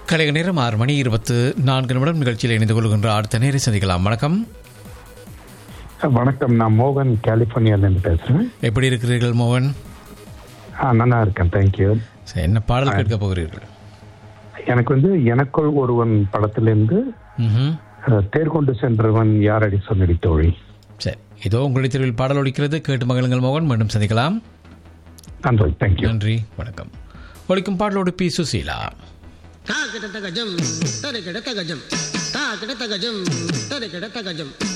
கலைக நேரம் ஆறு மணி இருபத்து நான்கு நிமிடம் நிகழ்ச்சியில் இணைந்து கொள்கின்ற அடுத்த நேரை சந்திக்கலாம் வணக்கம் வணக்கம் நான் மோகன் கலிபோர்னியாலேருந்து பேசுகிறேன் எப்படி இருக்கிறீர்கள் மோகன் ஆ நல்லா இருக்கேன் தேங்க்யூ சரி, என்ன பாடல் கேட்க போகிறீர்கள் எனக்கு வந்து எனக்குள் ஒருவன் படத்திலிருந்து ம்ஹும். அஹ், தேர் கொண்டு சென்றவன் யாரடி சொன்னடி தோழி சரி இதோ உங்களுடைய தெருவில் பாடல் ஒலிக்கிறது கேட்டு மகளுங்கள் மோகன் மீண்டும் சந்திக்கலாம் நன்றி தேங்க்யூ நன்றி வணக்கம் ஒலிக்கும் பாடலோடு பி சுசீலா తా కిడత గజం తరి కిడత గజం తా కిడత గజం తరి కిడత గజం